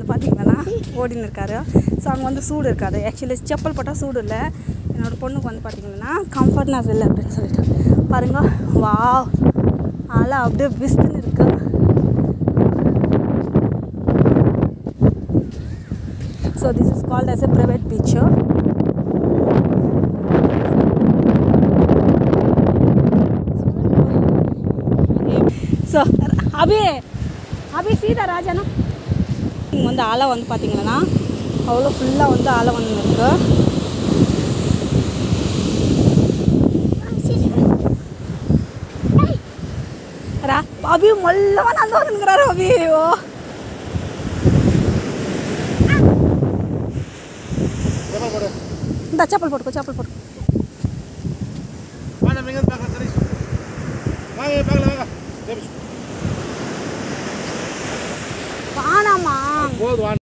வந்து பார்த்தீங்கன்னா ஓடின்னு இருக்காரு ஸோ அங்கே வந்து சூடு இருக்காது ஆக்சுவலி செப்பல் போட்டால் சூடு இல்லை என்னோட பொண்ணுக்கு வந்து பார்த்தீங்கன்னா கம்ஃபர்ட்னஸ் இல்லை அப்படின்னு சொல்லிட்டு பாருங்க வா அலை அப்படியே விஸ்துன்னு இருக்கு so this is called as a private beach so Abhi Abhi Sita ராஜானா இங்கே வந்து அலை வந்து பார்த்தீங்கன்னா அவ்வளோ ஃபுல்லாக வந்து அலை வந்து இருக்கு ரா அபி மொல்லமாக நான் வந்துக்கிறாரு அபி ஓ செப்பல் போடு இந்த செப்பல் போட்டுக்கோ செப்பல் போட்டுக்கோ வா நம்ம இங்கே பார்க்கலாம் சரி வாங்க பார்க்கலாம் வாங்க சரி. வானாமா போதும் வா